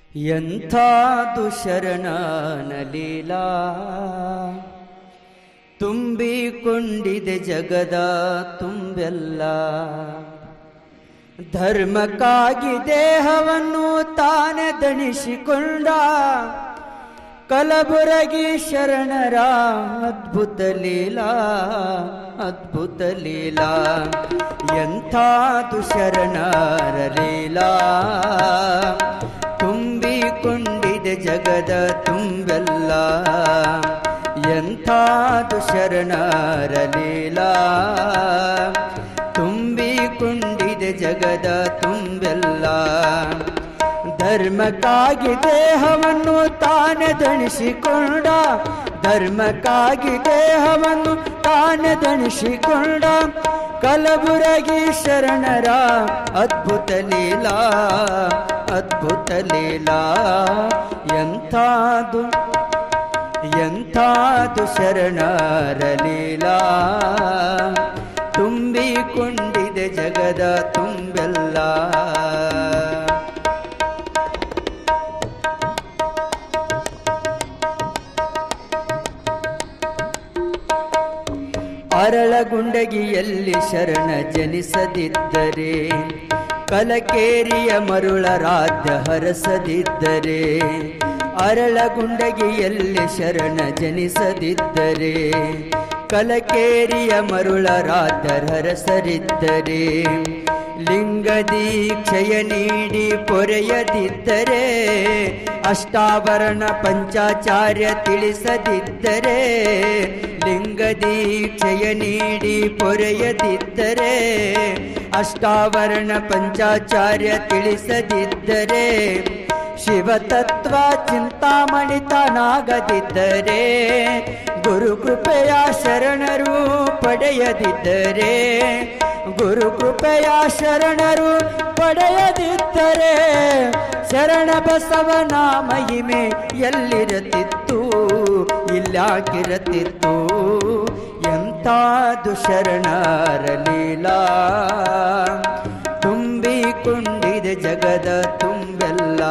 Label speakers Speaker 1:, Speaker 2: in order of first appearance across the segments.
Speaker 1: ಎಂಥ ದುಶರಣನ ಲೀಲಾ ತುಂಬಿಕೊಂಡಿದೆ ಜಗದ ತುಂಬೆಲ್ಲ ಧರ್ಮಕ್ಕಾಗಿ ದೇಹವನ್ನು ತಾನೇ ದಣಿಸಿಕೊಂಡ ಕಲಬುರಗಿ ಶರಣರ ಅದ್ಭುತ ಲೀಲಾ ಅದ್ಭುತ ಲೀಲಾ ಎಂಥ ಶರಣರ ಲೀಲಾ ತುಂಬಿಕೊಂಡಿದೆ ಜಗದ ತುಂಬೆಲ್ಲ ಎಂಥ ಶರಣರ ಲೀಲಾ ತುಂಬಿಕೊಂಡಿದೆ ಜಗದ ತುಂಬೆಲ್ಲ ಧರ್ಮಕ್ಕಾಗಿ ದೇಹವನ್ನು ತಾನೇ ದಣಿಸಿಕೊಂಡ ಧರ್ಮಕ್ಕಾಗಿ ದೇಹವನ್ನು ತಾನೇ ದಣಿಸಿಕೊಂಡ ಕಲಬುರಗಿ ಶರಣರ ಅದ್ಭುತ ಲೀಲಾ ಅದ್ಭುತ ಲೀಲಾ ಎಂಥದು ಎಂಥದು ಶರಣರ ಲೀಲಾ ತುಂಬಿಕೊಂಡಿದೆ ಜಗದ ತುಂಬೆಲ್ಲ ಅರಳಗುಂಡಗಿಯಲ್ಲಿ ಶರಣ ಜನಿಸದಿದ್ದರೆ ಕಲಕೇರಿಯ ಮರುಳ ರಾಜ್ಯ ಹರಸದಿದ್ದರೆ ಅರಳಗುಂಡಗಿಯಲ್ಲಿ ಶರಣ ಜನಿಸದಿದ್ದರೆ ಕಲಕೇರಿಯ ಮರುಳ ರಾಜ್ಯ ಹರಸರಿದ್ದರೆ ಲಿಂಗ ದೀಕ್ಷೆಯ ನೀಡಿ ಪೊರೆಯದಿದ್ದರೆ ಅಷ್ಟಾವರಣ ಪಂಚಾಚಾರ್ಯ ತಿಳಿಸದಿದ್ದರೆ ಲಿಂಗ ದೀಕ್ಷೆಯ ನೀಡಿ ಪೊರೆಯದಿದ್ದರೆ ಅಷ್ಟಾವರಣ ಪಂಚಾಚಾರ್ಯ ತಿಳಿಸದಿದ್ದರೆ ಶಿವತತ್ವ ಚಿಂತಾಮಣಿತನಾಗದಿದ್ದರೆ ಗುರು ಕೃಪೆಯ ಶರಣರು ಪಡೆಯದಿದ್ದರೆ ಗುರು ಕೃಪೆಯ ಶರಣರು ಪಡೆಯದಿದ್ದರೆ ಶರಣ ಬಸವನ ಮಹಿಮೆ ಎಲ್ಲಿರತಿತ್ತು ಇಲ್ಲಾಕಿರತಿತ್ತು ಎಂತಾದು ಶರಣರ ಲೀಲಾ ತುಂಬಿಕೊಂಡಿದೆ ಜಗದ ತುಂಬೆಲ್ಲ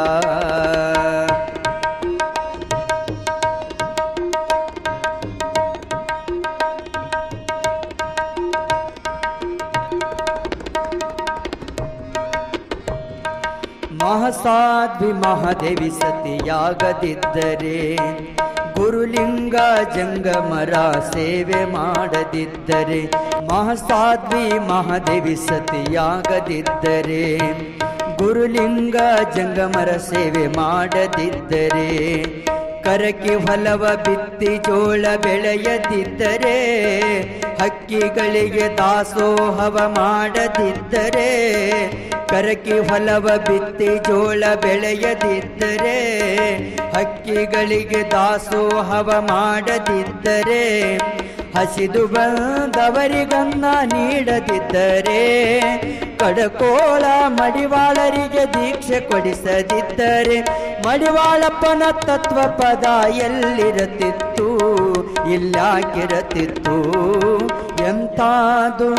Speaker 1: ಮಹಸಾಧ್ವಿ ಮಹಾದೇವಿ ಸತಿಯಾಗದಿದ್ದರೆ ಗುರುಲಿಂಗ ಜಂಗಮರ ಸೇವೆ ಮಾಡದಿದ್ದರೆ ಮಹಸಾಧ್ವಿ ಮಹಾದೇವಿ ಸತಿಯಾಗದಿದ್ದರೆ ಗುರುಲಿಂಗ ಜಂಗಮರ ಸೇವೆ ಮಾಡದಿದ್ದರೆ ಕರಕಿ ಹೊಲವ ಬಿತ್ತಿ ಜೋಳ ಬೆಳೆಯದಿದ್ದರೆ ಹಕ್ಕಿಗಳಿಗೆ ದಾಸೋಹವ ಮಾಡದಿದ್ದರೆ ಕರಕಿ ಹೊಲವ ಬಿತ್ತಿ ಜೋಳ ಬೆಳೆಯದಿದ್ದರೆ ಹಕ್ಕಿಗಳಿಗೆ ದಾಸೋಹವ ಮಾಡದಿದ್ದರೆ ಹಸಿದು ಬಂದವರಿಗನ್ನ ನೀಡದಿದ್ದರೆ ಕಡಕೋಳ ಮಡಿವಾಳರಿಗೆ ದೀಕ್ಷೆ ಕೊಡಿಸದಿದ್ದರೆ ಮಡಿವಾಳಪ್ಪನ ತತ್ವ ಪದ ಎಲ್ಲಿರತಿತ್ತು ಇಲ್ಲಾಕಿರತಿತ್ತು ಎಂತಾದು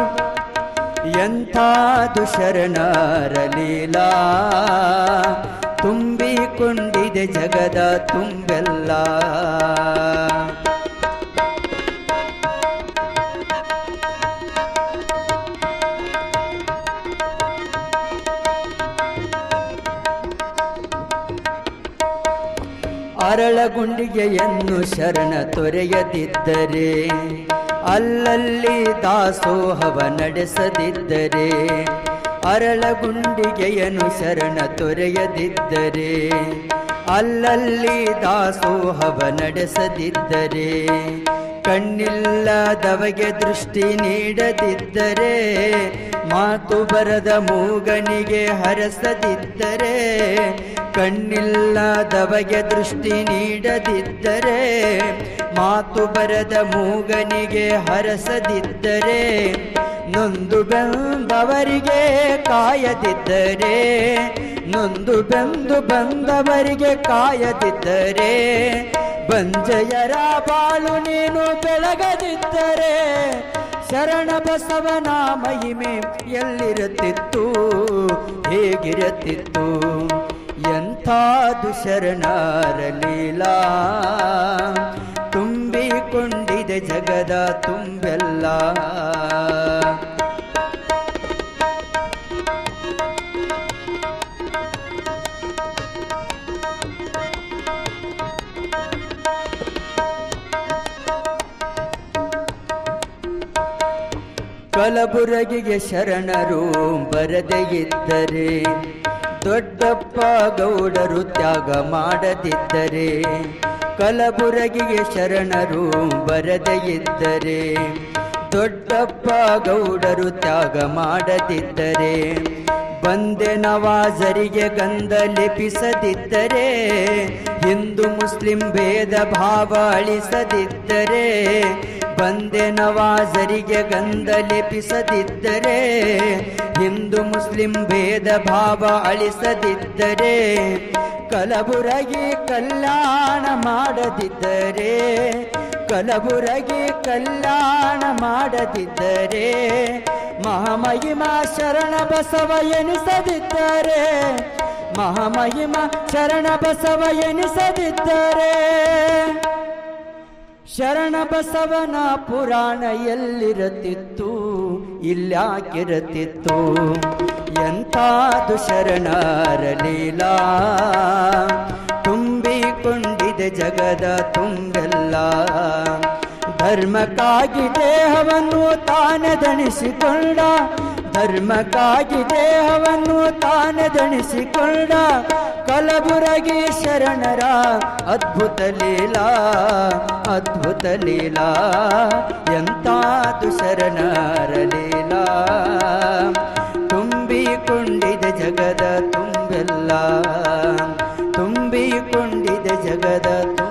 Speaker 1: ಎಂಥಾದು ಶರಣರ ಲೀಲಾ ತುಂಬಿಕೊಂಡಿದೆ ಜಗದ ತುಂಬೆಲ್ಲ ಅರಳಗುಂಡಿಗೆಯನ್ನು ಶರಣ ತೊರೆಯದಿದ್ದರೆ ಅಲ್ಲಲ್ಲಿ ದಾಸೋಹವ ನಡೆಸದಿದ್ದರೆ ಅರಳಗುಂಡಿಗೆಯನ್ನು ಶರಣ ತೊರೆಯದಿದ್ದರೆ ಅಲ್ಲಲ್ಲಿ ದಾಸೋಹವ ನಡೆಸದಿದ್ದರೆ ಕಣ್ಣಿಲ್ಲದವಗೆ ದೃಷ್ಟಿ ನೀಡದಿದ್ದರೆ ಮಾತು ಬರದ ಮೂಗನಿಗೆ ಹರಸದಿದ್ದರೆ ಕಣ್ಣಿಲ್ಲದವಗೆ ದೃಷ್ಟಿ ನೀಡದಿದ್ದರೆ ಮಾತು ಬರದ ಮೂಗನಿಗೆ ಹರಸದಿದ್ದರೆ ನೊಂದು ಬೆಂದವರಿಗೆ ಕಾಯದಿದ್ದರೆ ನೊಂದು ಬೆಂದು ಬಂದವರಿಗೆ ಕಾಯದಿದ್ದರೆ ಬಂಜೆಯರ ಬಾಳು ನೀನು ಬೆಳಗದಿದ್ದರೆ ಶರಣ ಬಸವನ ಮಹಿಮೆ ಎಲ್ಲಿರುತ್ತಿತ್ತು ಹೇಗಿರುತ್ತಿತ್ತು ಎಂಥ ಎಂಥಾದು ಶರಣರ ಲೀಲಾ ತುಂಬಿಕೊಂಡಿದೆ ಜಗದ ತುಂಬೆಲ್ಲ ಕಲಬುರಗಿಗೆ ಶರಣರು ಬರದೇ ಇದ್ದರೆ ದೊಡ್ಡಪ್ಪ ಗೌಡರು ತ್ಯಾಗ ಮಾಡದಿದ್ದರೆ ಕಲಬುರಗಿಗೆ ಶರಣರು ಬರದೇ ಇದ್ದರೆ ದೊಡ್ಡಪ್ಪ ಗೌಡರು ತ್ಯಾಗ ಮಾಡದಿದ್ದರೆ ಬಂದೆ ನವಾಜರಿಗೆ ಗಂಧ ಲೆಪಿಸದಿದ್ದರೆ ಹಿಂದೂ ಮುಸ್ಲಿಂ ಭೇದ ಭಾವ ಅಳಿಸದಿದ್ದರೆ ಬಂದೆ ನವಾಜರಿಗೆ ಗಂಧ ಲೆಪಿಸದಿದ್ದರೆ ಹಿಂದೂ ಮುಸ್ಲಿಂ ಭೇದ ಭಾವ ಅಳಿಸದಿದ್ದರೆ ಕಲಬುರಗಿ ಕಲ್ಯಾಣ ಮಾಡದಿದ್ದರೆ ಕಲಬುರಗಿ ಕಲ್ಯಾಣ ಮಾಡದಿದ್ದರೆ ಮಹಾಮಹಿಮ ಶರಣ ಬಸವ ಎನಿಸದಿದ್ದರೆ ಮಹಾಮಹಿಮ ಶರಣ ಬಸವ ಎನಿಸದಿದ್ದರೆ ಶರಣ ಬಸವನ ಪುರಾಣ ಎಲ್ಲಿರತಿತ್ತು ಇಲ್ಯಾಕಿರತಿತ್ತು ಎಂತಾದು ಶರಣರ ಲೀಲಾ ತುಂಬಿಕೊಂಡಿದೆ ಜಗದ ತುಂಬೆಲ್ಲ ಧರ್ಮಕ್ಕಾಗಿ ದೇಹವನ್ನು ತಾನೆ ದಣಿಸಿಕೊಂಡ ಧರ್ಮಕ್ಕಾಗಿ ದೇಹವನ್ನು ತಾನೆ ದಣಿಸಿಕೊಂಡ ಕಲಬುರಗಿ ಶರಣರ ಅದ್ಭುತ ಲೀಲಾ ಅದ್ಭುತ ಲೀಲಾ ಎಂತಾದು ಶರಣರ ಲೀಲಾ ತುಂಬಿಕೊಂಡಿದೆ ಜಗದ ತುಂಬೆಲ್ಲ ತುಂಬಿಕೊಂಡಿದೆ ಜಗದ ತುಂಬ